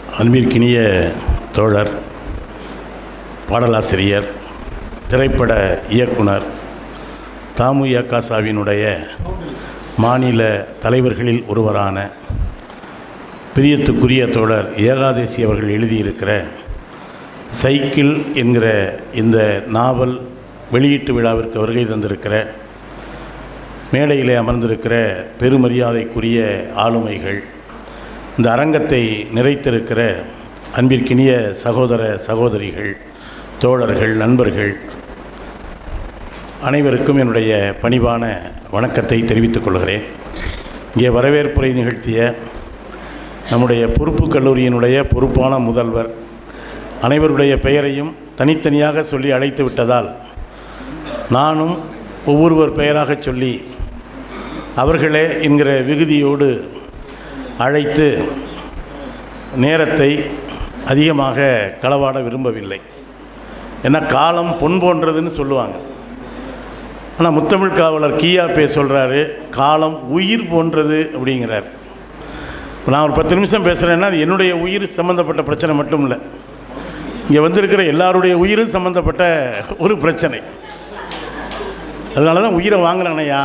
அன்பிற்கினிய தோழர் பாடலாசிரியர் திரைப்பட இயக்குனர் தாமு யாக்காசாவினுடைய மாநில தலைவர்களில் ஒருவரான பிரியத்துக்குரிய தோழர் ஏகாதேசி அவர்கள் எழுதியிருக்கிற சைக்கிள் என்கிற இந்த நாவல் வெளியீட்டு விழாவிற்கு வருகை தந்திருக்கிற மேடையிலே அமர்ந்திருக்கிற பெருமரியாதைக்குரிய ஆளுமைகள் இந்த அரங்கத்தை நிறைத்திருக்கிற அன்பிற்கினிய சகோதர சகோதரிகள் தோழர்கள் நண்பர்கள் அனைவருக்கும் என்னுடைய பணிவான வணக்கத்தை தெரிவித்துக் கொள்கிறேன் இங்கே வரவேற்புரை நிகழ்த்திய நம்முடைய பொறுப்பு கல்லூரியினுடைய பொறுப்பான முதல்வர் அனைவருடைய பெயரையும் தனித்தனியாக சொல்லி அழைத்து விட்டதால் நானும் ஒவ்வொருவர் பெயராக சொல்லி அவர்களே என்கிற விகுதியோடு அழைத்து நேரத்தை அதிகமாக களவாட விரும்பவில்லை ஏன்னா காலம் பொன் போன்றதுன்னு சொல்லுவாங்க ஆனால் முத்தமிழ் காவலர் கியா பே சொல்கிறாரு காலம் உயிர் போன்றது அப்படிங்கிறார் இப்ப நான் ஒரு பத்து நிமிஷம் பேசுகிறேன்னா அது என்னுடைய உயிர் சம்மந்தப்பட்ட பிரச்சனை மட்டும் இல்லை இங்கே வந்திருக்கிற எல்லாருடைய உயிரும் சம்மந்தப்பட்ட ஒரு பிரச்சனை அதனால தான் உயிரை வாங்குறானையா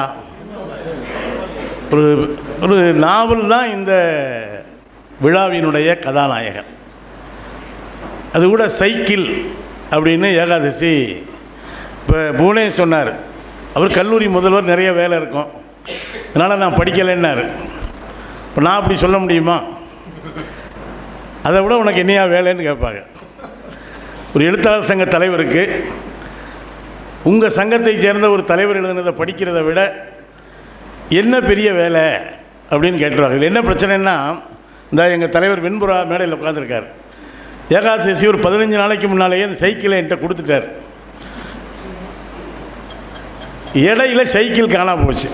ஒரு ஒரு நாவல் தான் இந்த விழாவினுடைய கதாநாயகன் அது கூட சைக்கிள் அப்படின்னு ஏகாதசி இப்போ புவனே சொன்னார் அவர் கல்லூரி முதல்வர் நிறைய வேலை இருக்கும் அதனால் நான் படிக்கலைன்னாரு இப்போ நான் அப்படி சொல்ல முடியுமா அதை விட உனக்கு என்னையா வேலைன்னு கேட்பாங்க ஒரு எழுத்தாளர் சங்க தலைவருக்கு உங்கள் சங்கத்தை சேர்ந்த ஒரு தலைவர் எழுதுனதை படிக்கிறதை விட என்ன பெரிய வேலை அப்படின்னு கேட்டுருவாங்க இதில் என்ன பிரச்சனைன்னா இந்த எங்கள் தலைவர் வெண்புறா மேடையில் உட்காந்துருக்கார் ஏகாதசி ஒரு பதினஞ்சு நாளைக்கு முன்னாலேயே அந்த சைக்கிளை என்கிட்ட கொடுத்துட்டார் இடையில சைக்கிள் காணாம போச்சு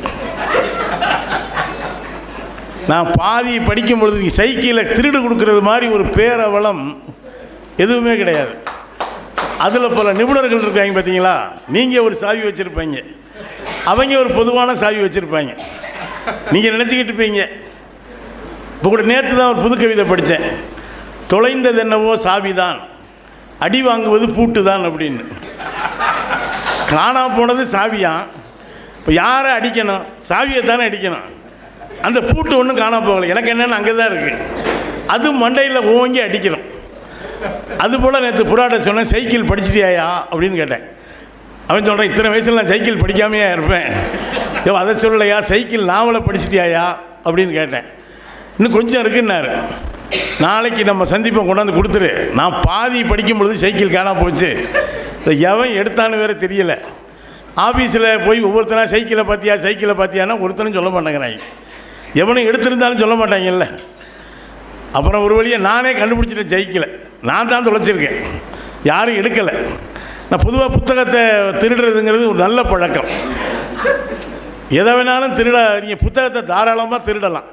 நான் பாதி படிக்கும் பொழுது நீ சைக்கிளை திருடு கொடுக்கறது மாதிரி ஒரு பேரவலம் எதுவுமே கிடையாது அதில் பல நிபுணர்கள் இருக்காங்க பார்த்தீங்களா நீங்கள் ஒரு சாவி வச்சுருப்பீங்க அவங்க ஒரு பொதுவான சாவி வச்சுருப்பாங்க நீங்கள் நினச்சிக்கிட்டு இருப்பீங்க இப்போ கூட நேற்று தான் ஒரு புது கவிதை படித்தேன் தொலைந்தது என்னவோ சாவி தான் அடி வாங்குவது பூட்டு தான் அப்படின்னு காணா போனது சாவியான் இப்போ யாரை அடிக்கணும் சாவியை தானே அடிக்கணும் அந்த பூட்டு ஒன்றும் காணா போகலை எனக்கு என்னென்னு அங்கே தான் இருக்குது அது மண்டையில் ஓங்கி அடிக்கணும் அதுபோல் நேற்று புறாட்ட சொன்னேன் சைக்கிள் படிச்சிட்டியாயா அப்படின்னு கேட்டேன் அவன் சொல்கிறான் இத்தனை வயசில் நான் சைக்கிள் படிக்காமையா இருப்பேன் ஐயோ அதை சொல்லலையா சைக்கிள் நாவலை படிச்சிட்டியாயா அப்படின்னு கேட்டேன் இன்னும் கொஞ்சம் இருக்குன்னாரு நாளைக்கு நம்ம சந்திப்பை கொண்டாந்து கொடுத்துரு நான் பாதி படிக்கும் பொழுது சைக்கிள் காணா போச்சு இதை எவன் எடுத்தான்னு வேற தெரியல ஆஃபீஸில் போய் ஒவ்வொருத்தனா சைக்கிளை பார்த்தியா சைக்கிளை பார்த்தியான்னா ஒருத்தனும் சொல்ல மாட்டேங்கிறாங்க எவனும் எடுத்திருந்தாலும் சொல்ல மாட்டாங்கல்ல அப்புறம் ஒரு வழியை நானே கண்டுபிடிச்சிட்டேன் சைக்கிளை நான் தான் தொலைச்சிருக்கேன் யாரும் எடுக்கலை நான் பொதுவாக புத்தகத்தை திருடுறதுங்கிறது ஒரு நல்ல பழக்கம் எதை வேணாலும் திருட நீங்கள் புத்தகத்தை தாராளமாக திருடலாம்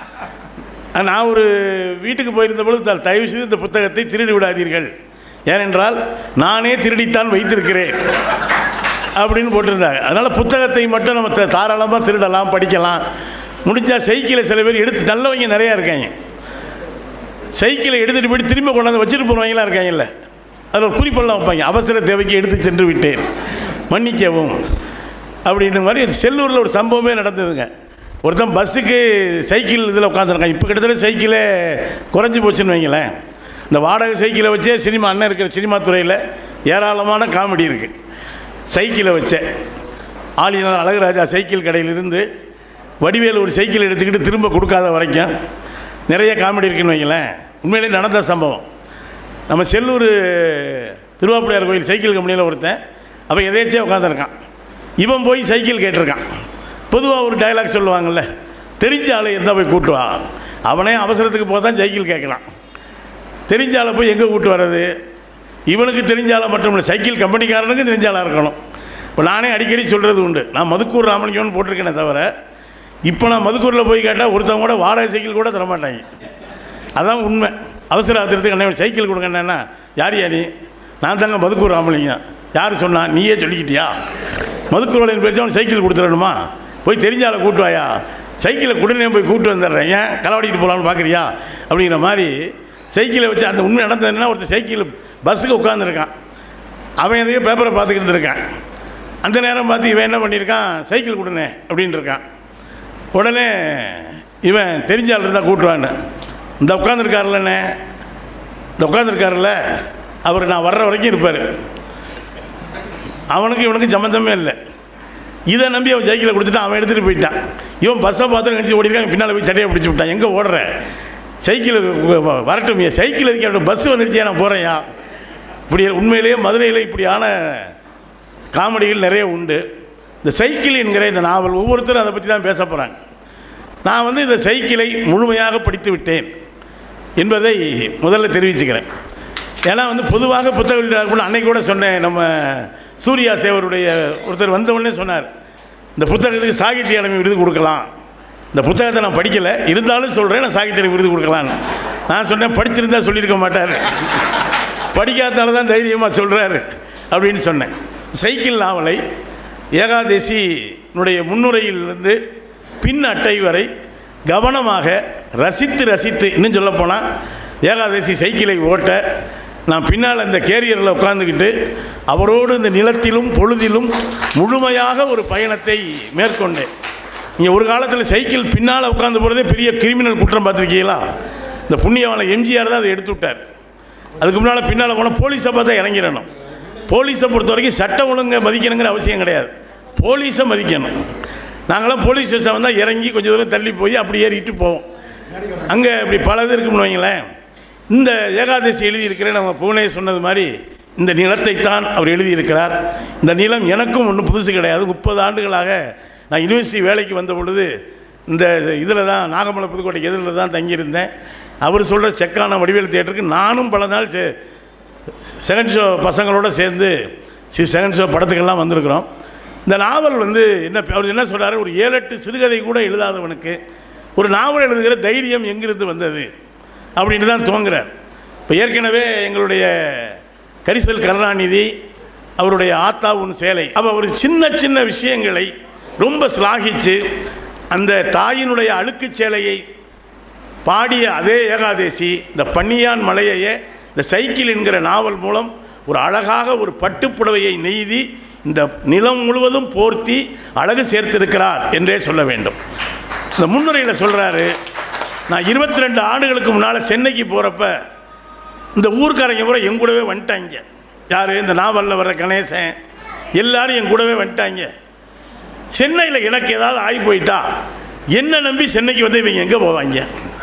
நான் ஒரு வீட்டுக்கு போயிருந்த பொழுது த- தயவு செய்து இந்த புத்தகத்தை திருடி விடாதீர்கள் ஏனென்றால் நானே திருடித்தான் வைத்திருக்கிறேன் அப்படின்னு போட்டிருந்தாங்க அதனால் புத்தகத்தை மட்டும் நம்ம த- தாராளமாக திருடலாம் படிக்கலாம் முடிஞ்சால் சைக்கிளை சில பேர் எடுத்து நல்லவங்க நிறையா இருக்காங்க சைக்கிளை எடுத்துகிட்டு போயிட்டு திரும்ப கொண்டாந்து வச்சுட்டு போகிறவங்களாம் இருக்காங்கல்ல அதில் ஒரு குறிப்பெல்லாம் வைப்பாங்க அவசர தேவைக்கு எடுத்து சென்று விட்டேன் மன்னிக்கவும் அப்படின்ற மாதிரி செல்லூரில் ஒரு சம்பவமே நடந்ததுங்க ஒருத்தன் பஸ்ஸுக்கு சைக்கிள் இதில் உட்காந்துருக்கான் இப்போ கிட்டத்தட்ட சைக்கிளே குறைஞ்சி போச்சுன்னு வைங்களேன் இந்த வாடகை சைக்கிளை வச்சே சினிமா அண்ணன் இருக்கிற சினிமா துறையில் ஏராளமான காமெடி இருக்குது சைக்கிளை வச்சேன் ஆளினால் அழகுராஜா சைக்கிள் கடையிலிருந்து வடிவேல் ஒரு சைக்கிள் எடுத்துக்கிட்டு திரும்ப கொடுக்காத வரைக்கும் நிறைய காமெடி இருக்குன்னு வைங்களேன் உண்மையிலே நடந்த சம்பவம் நம்ம செல்லூர் திருவாப்புடையார் கோயில் சைக்கிள் கம்பெனியில் ஒருத்தன் அவன் எதேச்சியாக உட்காந்துருக்கான் இவன் போய் சைக்கிள் கேட்டிருக்கான் பொதுவாக ஒரு டயலாக் சொல்லுவாங்கள்ல தெரிஞ்ச ஆளை இருந்தால் போய் கூட்டு வா அவனே அவசரத்துக்கு போக தான் சைக்கிள் கேட்குறான் தெரிஞ்ச ஆளை போய் எங்கே கூட்டு வர்றது இவனுக்கு தெரிஞ்ச ஆளை மட்டும் இல்லை சைக்கிள் கம்பெனிக்காரனுக்கு தெரிஞ்ச ஆளாக இருக்கணும் இப்போ நானே அடிக்கடி சொல்கிறது உண்டு நான் மதுக்கூர் ராமலிங்கம்னு போட்டிருக்கேனே தவிர இப்போ நான் மதுக்கூரில் போய் கேட்டால் ஒருத்தவங்க கூட வாடகை சைக்கிள் கூட தரமாட்டாங்க அதான் உண்மை அவசர ஆத்திரத்துக்கு அண்ணன் சைக்கிள் கொடுங்க என்னன்னா யார் யார் நான் தாங்க மதுக்கூர் ராமலிங்கம் யார் சொன்னா நீயே சொல்லிக்கிட்டியா மதுக்கூரோலின் பேச்சு அவன் சைக்கிள் கொடுத்துடணுமா போய் தெரிஞ்ச ஆளை கூட்டு வாயா சைக்கிளை குடனே போய் கூட்டு வந்துடுறேன் ஏன் களவாடிட்டு போகலான்னு பார்க்குறியா அப்படிங்கிற மாதிரி சைக்கிளை வச்சு அந்த உண்மை நடந்ததுன்னா ஒருத்தர் சைக்கிள் பஸ்ஸுக்கு உட்காந்துருக்கான் அவன் எதையோ பேப்பரை பார்த்துக்கிட்டு இருக்கான் அந்த நேரம் பார்த்து இவன் என்ன பண்ணியிருக்கான் சைக்கிள் கொடுனே அப்படின்னு இருக்கான் உடனே இவன் தெரிஞ்ச ஆள் இருந்தால் கூட்டுவான்னு இந்த உட்காந்துருக்காருல்லண்ணே இந்த உட்காந்துருக்காருல்ல அவர் நான் வர்ற வரைக்கும் இருப்பார் அவனுக்கு இவனுக்கு சம்மந்தமே இல்லை இதை நம்பி அவன் சைக்கிளை கொடுத்துட்டு அவன் எடுத்துகிட்டு போயிட்டான் இவன் பஸ்ஸை பார்த்து நினச்சி ஓடிருக்கான் பின்னால் போய் சட்டையை பிடிச்சி விட்டான் எங்கே ஓடுற சைக்கிள் வரட்டும் சைக்கிள் எதுக்கு பஸ் வந்துருச்சே நான் போகிறேன்யா இப்படி உண்மையிலேயே மதுரையில் இப்படியான காமெடிகள் நிறைய உண்டு இந்த சைக்கிள் என்கிற இந்த நாவல் ஒவ்வொருத்தரும் அதை பற்றி தான் பேச போகிறாங்க நான் வந்து இந்த சைக்கிளை முழுமையாக படித்து விட்டேன் என்பதை முதல்ல தெரிவிச்சுக்கிறேன் ஏன்னா வந்து பொதுவாக புத்தக வெளியிட அன்னைக்கு கூட சொன்னேன் நம்ம சூர்யா சேவருடைய ஒருத்தர் வந்த உடனே சொன்னார் இந்த புத்தகத்துக்கு சாகித்ய அகாடமி விருது கொடுக்கலாம் இந்த புத்தகத்தை நான் படிக்கலை இருந்தாலும் சொல்கிறேன் நான் சாகித்ய அகாடமி விருது கொடுக்கலான்னு நான் சொன்னேன் படிச்சிருந்தா சொல்லியிருக்க மாட்டார் படிக்காதனால தான் தைரியமாக சொல்கிறாரு அப்படின்னு சொன்னேன் சைக்கிள் நாவலை ஏகாதேசினுடைய முன்னுரையிலிருந்து பின் அட்டை வரை கவனமாக ரசித்து ரசித்து இன்னும் சொல்லப்போனால் ஏகாதசி சைக்கிளை ஓட்ட நான் பின்னால் அந்த கேரியரில் உட்காந்துக்கிட்டு அவரோடு இந்த நிலத்திலும் பொழுதிலும் முழுமையாக ஒரு பயணத்தை மேற்கொண்டேன் நீங்கள் ஒரு காலத்தில் சைக்கிள் பின்னால் உட்காந்து போகிறதே பெரிய கிரிமினல் குற்றம் பார்த்துருக்கீங்களா இந்த புண்ணியவான எம்ஜிஆர் தான் அதை எடுத்து விட்டார் அதுக்கு முன்னால் பின்னால் போனால் போலீஸை பார்த்தா இறங்கிடணும் போலீஸை பொறுத்த வரைக்கும் சட்டம் ஒழுங்கை மதிக்கணுங்கிற அவசியம் கிடையாது போலீஸை மதிக்கணும் நாங்களாம் போலீஸ் ஸ்டேஷன் வந்தால் இறங்கி கொஞ்சம் தூரம் தள்ளி போய் அப்படி ஏறிட்டு போவோம் அங்கே இப்படி பல இது இருக்குன்னு வைங்களேன் இந்த ஏகாதசி எழுதியிருக்கிற நம்ம பூனே சொன்னது மாதிரி இந்த நிலத்தைத்தான் அவர் எழுதியிருக்கிறார் இந்த நிலம் எனக்கும் ஒன்றும் புதுசு கிடையாது முப்பது ஆண்டுகளாக நான் யூனிவர்சிட்டி வேலைக்கு வந்த பொழுது இந்த இதில் தான் நாகமலை புதுக்கோட்டை எதிரில் தான் தங்கியிருந்தேன் அவர் சொல்கிற செக்கான வடிவேல் தியேட்டருக்கு நானும் பல நாள் சே செகண்ட் ஷோ பசங்களோட சேர்ந்து சி செகண்ட் ஷோ படத்துக்கெல்லாம் வந்திருக்கிறோம் இந்த நாவல் வந்து என்ன அவர் என்ன சொல்கிறாரு ஒரு ஏழு எட்டு சிறுகதை கூட எழுதாதவனுக்கு ஒரு நாவல் எழுதுகிற தைரியம் எங்கிருந்து வந்தது அப்படின்னு தான் துவங்குறார் இப்போ ஏற்கனவே எங்களுடைய கரிசல் கருணாநிதி அவருடைய ஆத்தா உன் சேலை அப்போ ஒரு சின்ன சின்ன விஷயங்களை ரொம்ப சிலாகிச்சு அந்த தாயினுடைய அழுக்குச் சேலையை பாடிய அதே ஏகாதேசி இந்த பன்னியான் மலையையே இந்த சைக்கிள் என்கிற நாவல் மூலம் ஒரு அழகாக ஒரு பட்டுப்புடவையை நெய்தி இந்த நிலம் முழுவதும் போர்த்தி அழகு சேர்த்திருக்கிறார் என்றே சொல்ல வேண்டும் இந்த முன்னுரையில் சொல்கிறாரு நான் இருபத்தி ரெண்டு ஆண்டுகளுக்கு முன்னால் சென்னைக்கு போகிறப்ப இந்த ஊர்க்காரங்க பூரா என் கூடவே வந்துட்டாங்க யார் இந்த நாவலில் வர்ற கணேசன் எல்லாரும் என் கூடவே வந்துட்டாங்க சென்னையில் எனக்கு ஏதாவது ஆகி போயிட்டா என்ன நம்பி சென்னைக்கு வந்து இவங்க எங்கே போவாங்க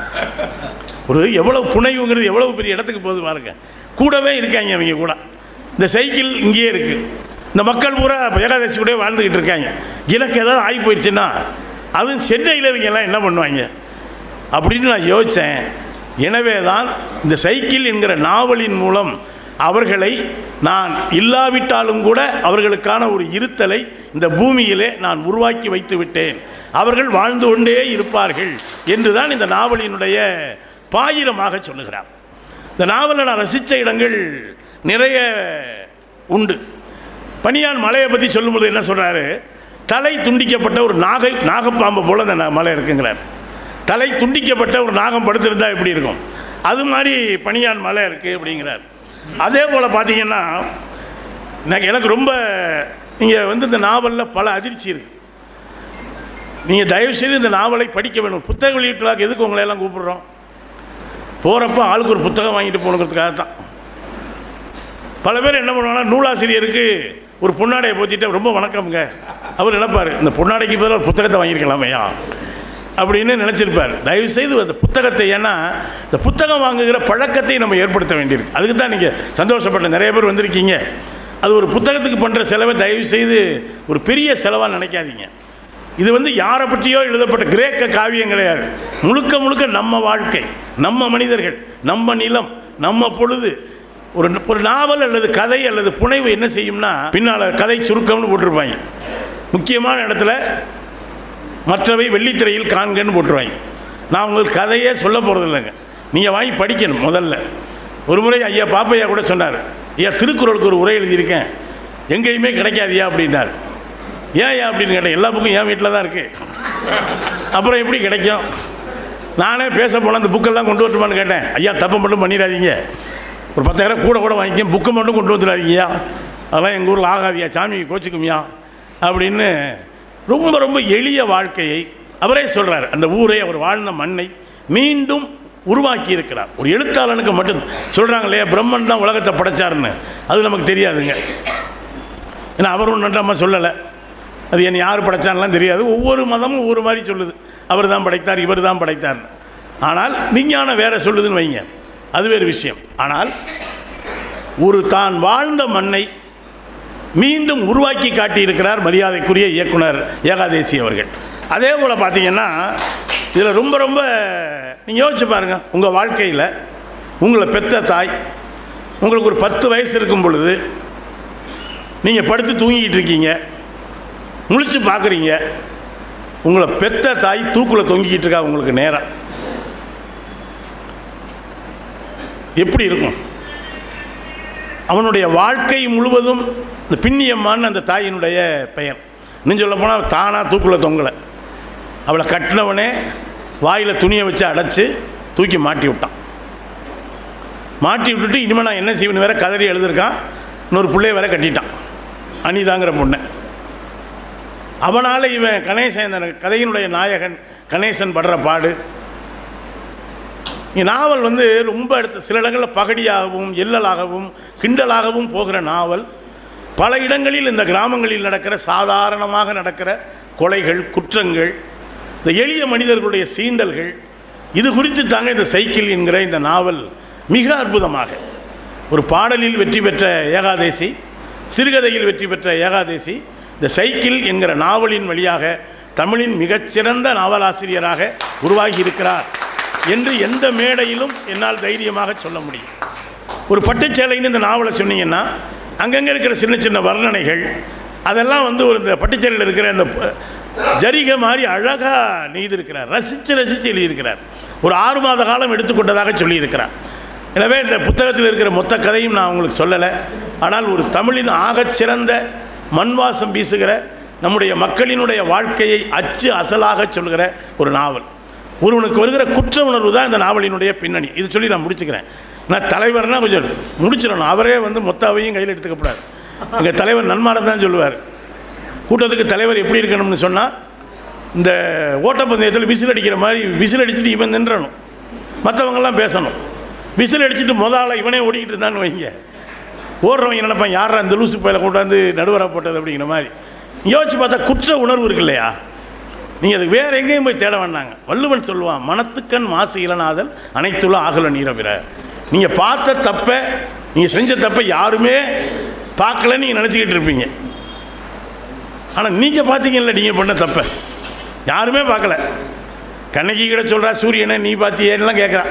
ஒரு எவ்வளவு புனைவுங்கிறது எவ்வளவு பெரிய இடத்துக்கு போகுது பாருங்க கூடவே இருக்காங்க இவங்க கூட இந்த சைக்கிள் இங்கேயே இருக்குது இந்த மக்கள் பூரா ஏகாதசி கூட வாழ்ந்துக்கிட்டு இருக்காங்க எனக்கு ஏதாவது ஆகி போயிடுச்சுன்னா அதுவும் சென்னையில் இவங்க எல்லாம் என்ன பண்ணுவாங்க அப்படின்னு நான் யோசித்தேன் எனவே தான் இந்த சைக்கிள் என்கிற நாவலின் மூலம் அவர்களை நான் இல்லாவிட்டாலும் கூட அவர்களுக்கான ஒரு இருத்தலை இந்த பூமியிலே நான் உருவாக்கி வைத்து விட்டேன் அவர்கள் வாழ்ந்து கொண்டே இருப்பார்கள் என்று தான் இந்த நாவலினுடைய பாயிரமாக சொல்லுகிறார் இந்த நாவலை நான் ரசித்த இடங்கள் நிறைய உண்டு பனியான் மலையை பற்றி சொல்லும்போது என்ன சொல்கிறாரு தலை துண்டிக்கப்பட்ட ஒரு நாகை நாகப்பாம்பு போல் அந்த ந- மலை இருக்குங்கிறார் தலை துண்டிக்கப்பட்ட ஒரு நாகம் படுத்திருந்தா எப்படி இருக்கும் அது மாதிரி பனியான் மலை இருக்குது அப்படிங்கிறார் அதே போல் பார்த்தீங்கன்னா எனக்கு எனக்கு ரொம்ப நீங்கள் வந்து இந்த நாவலில் பல அதிர்ச்சி இருக்குது நீங்கள் தயவுசெய்து இந்த நாவலை படிக்க வேணும் புத்தக வெளியீட்டுலாக்கு எதுக்கு உங்களை எல்லாம் கூப்பிடுறோம் போகிறப்ப ஆளுக்கு ஒரு புத்தகம் வாங்கிட்டு போகணுங்கிறதுக்காக தான் பல பேர் என்ன பண்ணுவாங்கன்னா நூலாசிரியருக்கு ஒரு பொன்னாடையை போத்திட்டு ரொம்ப வணக்கம்ங்க அவர் நினைப்பார் இந்த பொன்னாடைக்கு பதிலாக ஒரு புத்தகத்தை வாங்கியிருக்கலாமையா அப்படின்னு நினச்சிருப்பார் தயவுசெய்து அந்த புத்தகத்தை ஏன்னா இந்த புத்தகம் வாங்குகிற பழக்கத்தை நம்ம ஏற்படுத்த வேண்டியிருக்கு அதுக்கு தான் நீங்கள் சந்தோஷப்பட்ட நிறைய பேர் வந்திருக்கீங்க அது ஒரு புத்தகத்துக்கு பண்ணுற செலவை தயவுசெய்து ஒரு பெரிய செலவாக நினைக்காதீங்க இது வந்து யாரை பற்றியோ எழுதப்பட்ட கிரேக்க காவியம் கிடையாது முழுக்க முழுக்க நம்ம வாழ்க்கை நம்ம மனிதர்கள் நம்ம நிலம் நம்ம பொழுது ஒரு ஒரு நாவல் அல்லது கதை அல்லது புனைவு என்ன செய்யும்னா பின்னால் கதை சுருக்கம்னு போட்டிருப்பாங்க முக்கியமான இடத்துல மற்றவை வெள்ளித்திரையில் காண்கன்னு போட்டுருவாங்க நான் உங்களுக்கு கதையே சொல்ல போகிறது இல்லைங்க நீங்கள் வாங்கி படிக்கணும் முதல்ல ஒரு முறை ஐயா பாப்பையா கூட சொன்னார் ஐயா திருக்குறளுக்கு ஒரு உரை எழுதியிருக்கேன் எங்கேயுமே கிடைக்காதியா அப்படின்னார் ஏன் ஏன் அப்படின்னு கேட்டேன் எல்லா புக்கும் என் வீட்டில் தான் இருக்குது அப்புறம் எப்படி கிடைக்கும் நானே பேச போனால் அந்த புக்கெல்லாம் கொண்டு வரட்டுமான்னு கேட்டேன் ஐயா தப்பு மட்டும் பண்ணிடாதீங்க ஒரு பத்தாயிரம் கூட கூட வாங்கிக்க புக்கை மட்டும் கொண்டு வந்துடாதீங்கய்யா அதெல்லாம் எங்கள் ஊரில் ஆகாதியா சாமி கோச்சிக்குமியா அப்படின்னு ரொம்ப ரொம்ப எளிய வாழ்க்கையை அவரே சொல்கிறார் அந்த ஊரை அவர் வாழ்ந்த மண்ணை மீண்டும் உருவாக்கி இருக்கிறார் ஒரு எழுத்தாளனுக்கு மட்டும் சொல்கிறாங்க இல்லையா பிரம்மன் தான் உலகத்தை படைச்சாருன்னு அது நமக்கு தெரியாதுங்க ஏன்னா அவரும் நம்ம சொல்லலை அது என்னை யார் படைச்சான்லாம் தெரியாது ஒவ்வொரு மதமும் ஒவ்வொரு மாதிரி சொல்லுது அவர் தான் படைத்தார் இவர் தான் படைத்தார்னு ஆனால் விஞ்ஞானம் வேற சொல்லுதுன்னு வைங்க அது வேறு விஷயம் ஆனால் ஒரு தான் வாழ்ந்த மண்ணை மீண்டும் உருவாக்கி காட்டியிருக்கிறார் மரியாதைக்குரிய இயக்குனர் ஏகாதேசி அவர்கள் அதே போல் பார்த்தீங்கன்னா இதில் ரொம்ப ரொம்ப நீங்கள் யோசிச்சு பாருங்கள் உங்கள் வாழ்க்கையில் உங்களை பெத்த தாய் உங்களுக்கு ஒரு பத்து வயசு இருக்கும் பொழுது நீங்கள் படுத்து தூங்கிக்கிட்டு இருக்கீங்க முழிச்சு பார்க்குறீங்க உங்களை பெத்த தாய் தூக்கில் தொங்கிக்கிட்டு இருக்கா உங்களுக்கு நேரம் எப்படி இருக்கும் அவனுடைய வாழ்க்கை முழுவதும் இந்த பின்னியம்மான்னு அந்த தாயினுடைய பெயர் இன்னும் சொல்ல போனால் தானாக தூக்கில் தொங்கலை அவளை கட்டினவனே வாயில் துணியை வச்சு அடைச்சி தூக்கி மாட்டி விட்டான் மாட்டி விட்டுட்டு இனிமேல் நான் என்ன செய்வேன்னு வேற கதறி எழுதியிருக்கான் இன்னொரு பிள்ளைய வேற கட்டிட்டான் அனிதாங்கிற பொண்ணை அவனால் இவன் கணேசன் இந்த கதையினுடைய நாயகன் கணேசன் படுற பாடு இங்க நாவல் வந்து ரொம்ப இடத்து சில இடங்களில் பகடியாகவும் எல்லலாகவும் கிண்டலாகவும் போகிற நாவல் பல இடங்களில் இந்த கிராமங்களில் நடக்கிற சாதாரணமாக நடக்கிற கொலைகள் குற்றங்கள் இந்த எளிய மனிதர்களுடைய சீண்டல்கள் இது குறித்து தாங்க இந்த சைக்கிள் என்கிற இந்த நாவல் மிக அற்புதமாக ஒரு பாடலில் வெற்றி பெற்ற ஏகாதேசி சிறுகதையில் வெற்றி பெற்ற ஏகாதேசி இந்த சைக்கிள் என்கிற நாவலின் வழியாக தமிழின் மிகச்சிறந்த நாவலாசிரியராக உருவாகி இருக்கிறார் என்று எந்த மேடையிலும் என்னால் தைரியமாக சொல்ல முடியும் ஒரு பட்டுச்சேலைன்னு இந்த நாவலை சொன்னீங்கன்னா அங்கங்கே இருக்கிற சின்ன சின்ன வர்ணனைகள் அதெல்லாம் வந்து ஒரு இந்த பட்டுச்சேலையில் இருக்கிற அந்த ப- ஜரிகை மாதிரி அழகாக நெய்திருக்கிறார் ரசித்து ரசித்து எழுதியிருக்கிறார் ஒரு ஆறு மாத காலம் எடுத்துக்கொண்டதாக சொல்லியிருக்கிறார் எனவே இந்த புத்தகத்தில் இருக்கிற மொத்த கதையும் நான் உங்களுக்கு சொல்லலை ஆனால் ஒரு தமிழின் ஆகச்சிறந்த மண்வாசம் வீசுகிற நம்முடைய மக்களினுடைய வாழ்க்கையை அச்சு அசலாக சொல்கிற ஒரு நாவல் ஒருவனுக்கு வருகிற குற்ற உணர்வு தான் இந்த நாவலினுடைய பின்னணி இது சொல்லி நான் முடிச்சுக்கிறேன் நான் தலைவர்னா கொஞ்சம் முடிச்சிடணும் அவரே வந்து மொத்தாவையும் கையில் எடுத்துக்கப்படாது எங்கள் தலைவர் நன்மாரன் தான் சொல்லுவார் கூட்டத்துக்கு தலைவர் எப்படி இருக்கணும்னு சொன்னால் இந்த ஓட்டப்பந்தயத்தில் விசில் அடிக்கிற மாதிரி விசில் அடிச்சுட்டு இவன் நின்றணும் மற்றவங்கெல்லாம் பேசணும் விசில் அடிச்சுட்டு முதல்ல இவனே ஓடிக்கிட்டு இருந்தான்னு வைங்க ஓடுறவங்க நினைப்பான் யாரா இந்த லூசு பயில கொண்டாந்து நடுவராக போட்டது அப்படிங்கிற மாதிரி யோசிச்சு பார்த்தா குற்ற உணர்வு இருக்கு இல்லையா நீங்கள் அதுக்கு வேறு எங்கேயும் போய் தேட வேண்டாங்க வள்ளுவன் சொல்லுவான் மனத்துக்கண் மாசு இளநாதல் அனைத்துள்ள ஆகல நீரபிற நீங்கள் பார்த்த தப்பை நீங்கள் செஞ்ச தப்பை யாருமே பார்க்கலன்னு நீங்கள் நினச்சிக்கிட்டு இருப்பீங்க ஆனால் நீங்கள் பார்த்தீங்கல்ல நீங்கள் பண்ண தப்பை யாருமே பார்க்கல கண்ணகி கிட்ட சொல்கிறா சூரியனை நீ பார்த்தியேன்னுலாம் கேட்குறான்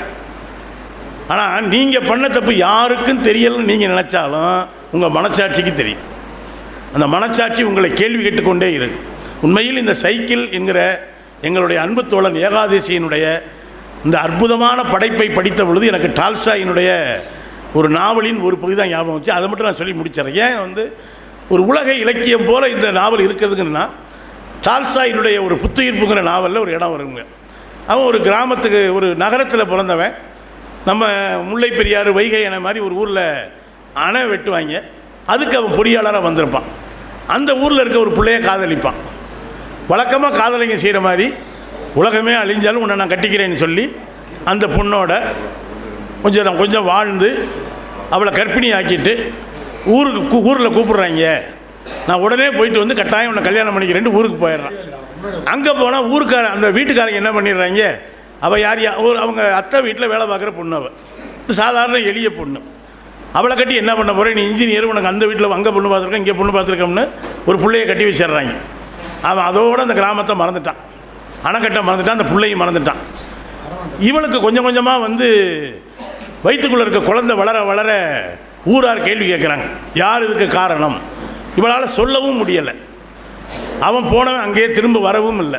ஆனால் நீங்கள் பண்ண தப்பு யாருக்கும் தெரியலன்னு நீங்கள் நினச்சாலும் உங்கள் மனச்சாட்சிக்கு தெரியும் அந்த மனச்சாட்சி உங்களை கேள்வி கேட்டுக்கொண்டே இருக்கு உண்மையில் இந்த சைக்கிள் என்கிற எங்களுடைய அன்பு தோழன் ஏகாதேசியினுடைய இந்த அற்புதமான படைப்பை படித்த பொழுது எனக்கு டால்ஸ்டாயினுடைய ஒரு நாவலின் ஒரு பகுதி தான் ஞாபகம் வச்சு அதை மட்டும் நான் சொல்லி முடிச்சிடறேன் ஏன் வந்து ஒரு உலக இலக்கியம் போல இந்த நாவல் இருக்கிறதுங்கன்னா டால்ஸ்டாயினுடைய ஒரு புத்துயிர்ப்புங்கிற நாவலில் ஒரு இடம் வருங்க அவன் ஒரு கிராமத்துக்கு ஒரு நகரத்தில் பிறந்தவன் நம்ம முல்லை பெரியாறு வைகை அணை மாதிரி ஒரு ஊரில் அணை வெட்டுவாங்க அதுக்கு அவன் பொறியாளராக வந்திருப்பான் அந்த ஊரில் இருக்க ஒரு பிள்ளைய காதலிப்பான் வழக்கமாக காதலிங்க செய்கிற மாதிரி உலகமே அழிஞ்சாலும் உன்னை நான் கட்டிக்கிறேன்னு சொல்லி அந்த பொண்ணோட கொஞ்சம் நான் கொஞ்சம் வாழ்ந்து அவளை கர்ப்பிணி ஆக்கிட்டு ஊருக்கு கூ- ஊரில் கூப்பிடுறாங்க நான் உடனே போயிட்டு வந்து கட்டாயம் உன்னை கல்யாணம் பண்ணிக்கிறேன்ட்டு ஊருக்கு போயிடுறான் அங்கே போனால் ஊருக்கார அந்த வீட்டுக்காரங்க என்ன பண்ணிடுறாங்க அவள் யார் யா ஒரு அவங்க அத்தை வீட்டில் வேலை பார்க்குற பொண்ணு அவள் சாதாரண எளிய பொண்ணு அவளை கட்டி என்ன பண்ண போகிறேன் நீ இன்ஜினியர் உனக்கு அந்த வீட்டில் அங்கே பொண்ணு பார்த்துருக்கேன் இங்கே பொண்ணு பார்த்துருக்கோம்னு ஒரு பிள்ளைய கட்டி வச்சிடுறாங்க அவன் அதோட அந்த கிராமத்தை மறந்துட்டான் அணைக்கட்டை மறந்துட்டான் அந்த பிள்ளையும் மறந்துட்டான் இவளுக்கு கொஞ்சம் கொஞ்சமாக வந்து வயிற்றுக்குள்ளே இருக்க குழந்தை வளர வளர ஊரார் கேள்வி கேட்குறாங்க யார் இதுக்கு காரணம் இவளால் சொல்லவும் முடியலை அவன் போனவன் அங்கேயே திரும்ப வரவும் இல்லை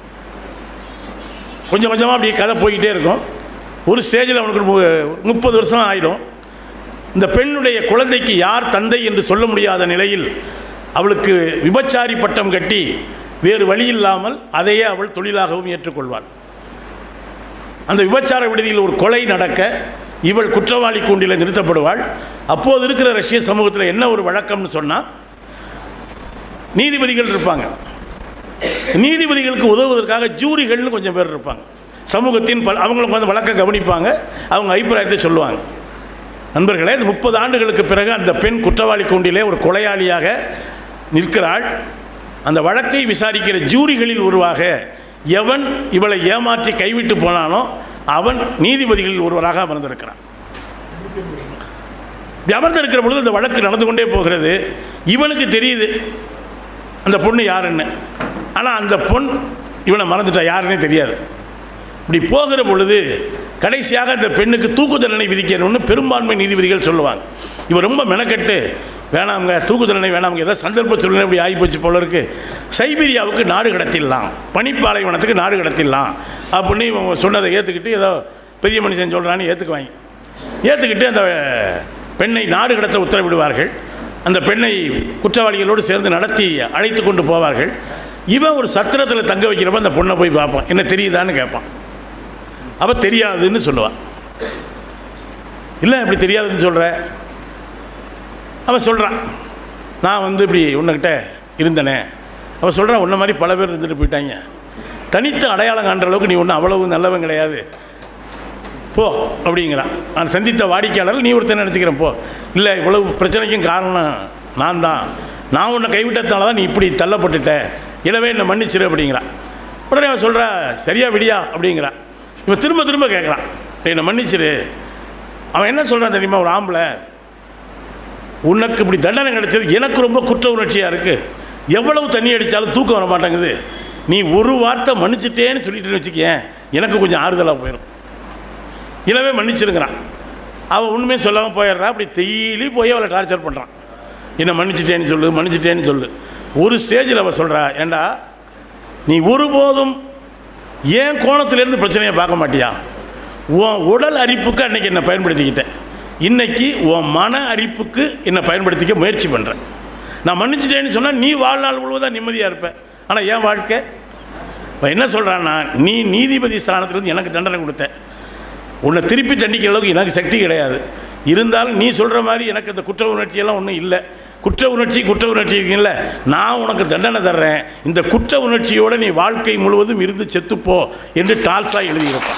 கொஞ்சம் கொஞ்சமாக அப்படி கதை போய்கிட்டே இருக்கும் ஒரு ஸ்டேஜில் அவனுக்கு ஒரு மு- முப்பது வருஷம் ஆயிடும் இந்த பெண்ணுடைய குழந்தைக்கு யார் தந்தை என்று சொல்ல முடியாத நிலையில் அவளுக்கு விபச்சாரி பட்டம் கட்டி வேறு வழி இல்லாமல் அதையே அவள் தொழிலாகவும் ஏற்றுக்கொள்வாள் அந்த விபச்சார விடுதியில் ஒரு கொலை நடக்க இவள் குற்றவாளி கூண்டில் நிறுத்தப்படுவாள் அப்போது இருக்கிற ரஷ்ய சமூகத்தில் என்ன ஒரு வழக்கம்னு சொன்னால் நீதிபதிகள் இருப்பாங்க நீதிபதிகளுக்கு உதவுவதற்காக ஜூரிகள்னு கொஞ்சம் பேர் இருப்பாங்க சமூகத்தின் பல அவங்களுக்கு வந்து வழக்கை கவனிப்பாங்க அவங்க அபிப்பிராயத்தை சொல்லுவாங்க நண்பர்களே இந்த முப்பது ஆண்டுகளுக்கு பிறகு அந்த பெண் குற்றவாளி கூண்டிலே ஒரு கொலையாளியாக நிற்கிறாள் அந்த வழக்கை விசாரிக்கிற ஜூரிகளில் ஒருவாக எவன் இவளை ஏமாற்றி கைவிட்டு போனானோ அவன் நீதிபதிகளில் ஒருவராக அமர்ந்திருக்கிறான் இப்படி அமர்ந்திருக்கிற பொழுது இந்த வழக்கு நடந்து கொண்டே போகிறது இவனுக்கு தெரியுது அந்த பொண்ணு யாருன்னு ஆனால் அந்த பொண் இவனை மறந்துட்டா யாருன்னே தெரியாது இப்படி போகிற பொழுது கடைசியாக அந்த பெண்ணுக்கு தூக்கு தண்டனை விதிக்கணும்னு பெரும்பான்மை நீதிபதிகள் சொல்லுவாங்க இவர் ரொம்ப மெனக்கெட்டு வேணாமுங்க தூக்கு தண்டனை வேணாமுங்க ஏதோ சந்தர்ப்ப சூழ்நிலை இப்படி ஆகிப்போச்சு போல இருக்கு சைபீரியாவுக்கு நாடு கடத்திடலாம் பனிப்பாலைவனத்துக்கு நாடு கடத்திடலாம் அப்படின்னு இவங்க சொன்னதை ஏற்றுக்கிட்டு ஏதோ பெரிய மனுஷன் சொல்கிறான்னு ஏற்றுக்குவாங்க ஏற்றுக்கிட்டு அந்த பெண்ணை நாடு கடத்த உத்தரவிடுவார்கள் அந்த பெண்ணை குற்றவாளிகளோடு சேர்ந்து நடத்தி அழைத்து கொண்டு போவார்கள் இவன் ஒரு சத்திரத்தில் தங்க வைக்கிறப்ப அந்த பொண்ணை போய் பார்ப்பான் என்ன தெரியுதான்னு கேட்பான் அவள் தெரியாதுன்னு சொல்லுவான் இல்லை இப்படி தெரியாதுன்னு சொல்கிற அவன் சொல்கிறான் நான் வந்து இப்படி உன்னைக்கிட்ட இருந்தனே அவன் சொல்கிறான் உன்ன மாதிரி பல பேர் இருந்துட்டு போயிட்டாங்க தனித்து அடையாளம் காண்ற அளவுக்கு நீ ஒன்றும் அவ்வளவு நல்லவன் கிடையாது போ அப்படிங்கிறான் நான் சந்தித்த வாடிக்கையாளர் நீ ஒருத்தன் நினச்சிக்கிறேன் போ இல்லை இவ்வளவு பிரச்சனைக்கும் காரணம் நான் தான் நான் உன்னை கைவிட்டதுனால தான் நீ இப்படி தள்ளப்பட்டுட்ட எனவே என்னை மன்னிச்சிரு அப்படிங்கிறான் உடனே அவன் சொல்கிறா சரியா விடியா அப்படிங்கிறான் இவன் திரும்ப திரும்ப கேட்குறான் என்னை மன்னிச்சிரு அவன் என்ன சொல்கிறான் தெரியுமா ஒரு ஆம்பளை உனக்கு இப்படி தண்டனை கிடைச்சது எனக்கு ரொம்ப குற்ற உணர்ச்சியாக இருக்குது எவ்வளவு தண்ணி அடித்தாலும் தூக்கம் வர மாட்டேங்குது நீ ஒரு வார்த்தை மன்னிச்சிட்டேன்னு சொல்லிட்டு வச்சுக்கேன் எனக்கு கொஞ்சம் ஆறுதலாக போயிடும் இளவே மன்னிச்சிருங்கிறான் அவன் உண்மையை சொல்லாமல் போயிடுறான் அப்படி டெய்லி போய் அவளை டார்ச்சர் பண்ணுறான் என்னை மன்னிச்சிட்டேன்னு சொல்லு மன்னிச்சிட்டேன்னு சொல்லு ஒரு ஸ்டேஜில் அவள் சொல்கிறா ஏண்டா நீ ஒருபோதும் ஏன் கோணத்திலேருந்து பிரச்சனையை பார்க்க மாட்டியா உன் உடல் அரிப்புக்கு அன்னைக்கு என்னை பயன்படுத்திக்கிட்டேன் இன்னைக்கு உன் மன அரிப்புக்கு என்னை பயன்படுத்திக்க முயற்சி பண்ணுறேன் நான் மன்னிச்சிட்டேன்னு சொன்னால் நீ வாழ்நாள் முழுவதும் நிம்மதியாக இருப்ப ஆனால் என் வாழ்க்கை இப்போ என்ன சொல்கிறான்னா நீ நீதிபதி ஸ்தானத்திலிருந்து எனக்கு தண்டனை கொடுத்த உன்னை திருப்பி தண்டிக்கிற அளவுக்கு எனக்கு சக்தி கிடையாது இருந்தாலும் நீ சொல்கிற மாதிரி எனக்கு அந்த குற்ற உணர்ச்சியெல்லாம் ஒன்றும் இல்லை குற்ற உணர்ச்சி குற்ற உணர்ச்சி இருக்குல்ல நான் உனக்கு தண்டனை தர்றேன் இந்த குற்ற உணர்ச்சியோடு நீ வாழ்க்கை முழுவதும் இருந்து செத்துப்போ என்று டால்ஸா எழுதியிருப்பான்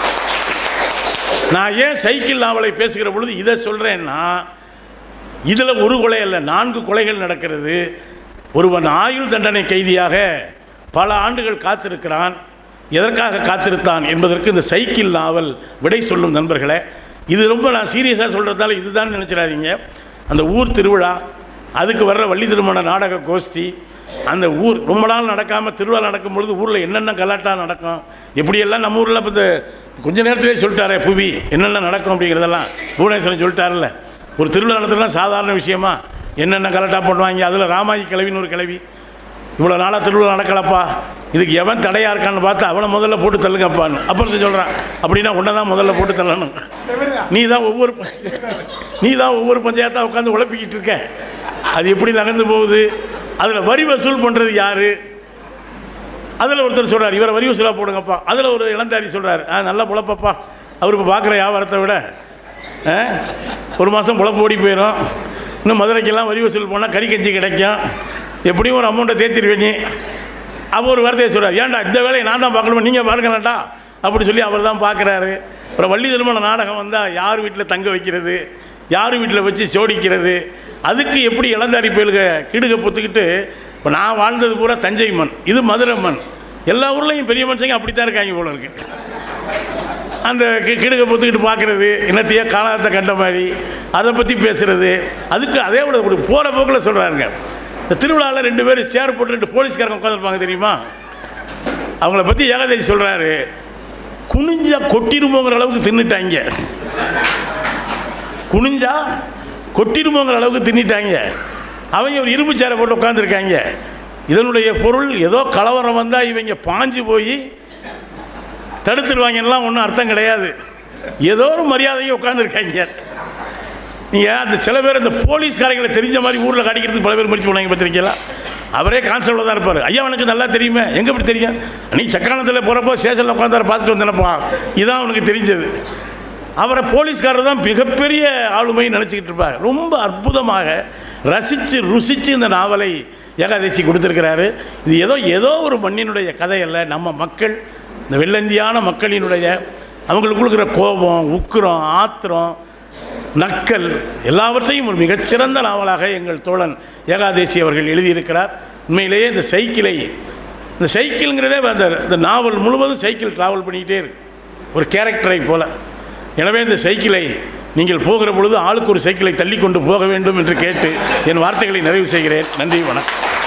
நான் ஏன் சைக்கிள் நாவலை பேசுகிற பொழுது இதை சொல்கிறேன்னா இதில் ஒரு கொலை அல்ல நான்கு கொலைகள் நடக்கிறது ஒருவன் ஆயுள் தண்டனை கைதியாக பல ஆண்டுகள் காத்திருக்கிறான் எதற்காக காத்திருத்தான் என்பதற்கு இந்த சைக்கிள் நாவல் விடை சொல்லும் நண்பர்களே இது ரொம்ப நான் சீரியஸாக சொல்கிறதால இதுதான் நினச்சிடாதீங்க அந்த ஊர் திருவிழா அதுக்கு வர்ற வள்ளி திருமண நாடக கோஷ்டி அந்த ஊர் ரொம்ப நாள் நடக்காமல் திருவிழா நடக்கும் பொழுது ஊரில் என்னென்ன கலாட்டா நடக்கும் எப்படியெல்லாம் நம்ம ஊரில் இப்போ இந்த கொஞ்ச நேரத்திலே சொல்லிட்டாரே புவி என்னென்ன நடக்கும் அப்படிங்கிறதெல்லாம் புவனேஸ்வரன் சொல்லிட்டார்ல ஒரு திருவிழா நடத்துனா சாதாரண விஷயமா என்னென்ன கலாட்டா பண்ணுவாங்க அதில் ராமாயி கிளவின்னு ஒரு கிளவி இவ்வளோ நாளாக திருவிழா நடக்கலப்பா இதுக்கு எவன் தடையாக இருக்கான்னு பார்த்து அவனை முதல்ல போட்டு தள்ளுங்கப்பான்னு அப்புறம் சொல்கிறான் அப்படின்னா உன்னை தான் முதல்ல போட்டு தள்ளணும் நீ தான் ஒவ்வொரு ப- நீ தான் ஒவ்வொரு பஞ்சாயத்தாக உட்காந்து உழப்பிக்கிட்டு இருக்க அது எப்படி நகர்ந்து போகுது அதில் வரி வசூல் பண்ணுறது யார் அதில் ஒருத்தர் சொல்கிறார் இவரை வரி வசூலாக போடுங்கப்பா அதில் ஒரு இளந்தாரி சொல்கிறார் ஆ நல்லா பொழப்பப்பா அவர் இப்போ பார்க்குற வியாபாரத்தை விட ஆ, ஒரு மாதம் பொழப்பு ஓடி போயிடும் இன்னும் மதுரைக்கெல்லாம் வரி வசூல் போனால் கறி கஞ்சி கிடைக்கும் எப்படியும் ஒரு அமௌண்ட்டை தேத்திடுவேன் நீ அவர் ஒரு வார்த்தையை சொல்கிறார் ஏன்டா இந்த வேலையை நான் தான் பார்க்கணுமா நீங்கள் பாருங்களேன்டா அப்படி சொல்லி அவர் தான் பார்க்குறாரு அப்புறம் வள்ளி திருமண நாடகம் வந்தால் யார் வீட்டில் தங்க வைக்கிறது யார் வீட்டில் வச்சு சோடிக்கிறது அதுக்கு எப்படி இளந்தாரி பயலுக கிடுக பொத்துக்கிட்டு இப்போ நான் வாழ்ந்தது பூரா தஞ்சை மண் இது மதுரை மண் எல்லா ஊர்லேயும் பெரிய மனுஷங்க அப்படி தான் இருக்காங்க போல இருக்கு அந்த கி- கிடுக பொத்துக்கிட்டு பார்க்குறது என்னத்தையோ காணாத கண்ட மாதிரி அதை பற்றி பேசுகிறது அதுக்கு அதே விட ஒரு போகிற போக்கில் சொல்கிறாருங்க இந்த திருவிழாவில் ரெண்டு பேர் சேர் போட்டு ரெண்டு போலீஸ்காரங்க உட்காந்துருப்பாங்க தெரியுமா அவங்கள பற்றி ஏகாதேவி சொல்கிறாரு குனிஞ்சா கொட்டிடுமோங்கிற அளவுக்கு தின்னுட்டாங்க குனிஞ்சா கொட்டிடுமோங்கிற அளவுக்கு தின்னுட்டாங்க அவங்க ஒரு இரும்பு சேரை போட்டு உட்காந்துருக்காங்க இதனுடைய பொருள் ஏதோ கலவரம் வந்தால் இவங்க பாஞ்சு போய் தடுத்துருவாங்கலாம் ஒன்றும் அர்த்தம் கிடையாது ஏதோ ஒரு மரியாதையை உட்காந்துருக்காங்க நீங்கள் அந்த சில பேர் இந்த போலீஸ்காரங்களை தெரிஞ்ச மாதிரி ஊரில் காட்டிக்கிறதுக்கு பல பேர் முயற்சி பண்ணாங்க பார்த்துருக்கீங்களா அவரே கான்ஸ்டபிள் தான் இருப்பார் ஐயா அவனுக்கு நல்லா தெரியுமே எங்கே இப்படி தெரியும் நீ சக்கரானத்தில் போகிறப்போ ஸ்டேஷனில் உட்காந்தார பார்த்துட்டு வந்தேனப்பா இதான் அவனுக்கு தெரிஞ்சது அவரை போலீஸ்காரர் தான் மிகப்பெரிய ஆளுமை நினச்சிக்கிட்டு இருப்பார் ரொம்ப அற்புதமாக ரசித்து ருசித்து இந்த நாவலை ஏகாதசி கொடுத்துருக்கிறாரு இது ஏதோ ஏதோ ஒரு மண்ணினுடைய கதை அல்ல நம்ம மக்கள் இந்த வெள்ளந்தியான மக்களினுடைய அவங்களுக்கு இருக்கிற கோபம் உக்கிரம் ஆத்திரம் நக்கல் எல்லாவற்றையும் ஒரு மிகச்சிறந்த நாவலாக எங்கள் தோழன் ஏகாதேசி அவர்கள் எழுதியிருக்கிறார் உண்மையிலேயே இந்த சைக்கிளை இந்த சைக்கிள்ங்கிறதே அந்த இந்த நாவல் முழுவதும் சைக்கிள் ட்ராவல் பண்ணிக்கிட்டே இருக்கு ஒரு கேரக்டரை போல எனவே இந்த சைக்கிளை நீங்கள் போகிற பொழுது ஆளுக்கு ஒரு சைக்கிளை தள்ளி கொண்டு போக வேண்டும் என்று கேட்டு என் வார்த்தைகளை நிறைவு செய்கிறேன் நன்றி வணக்கம்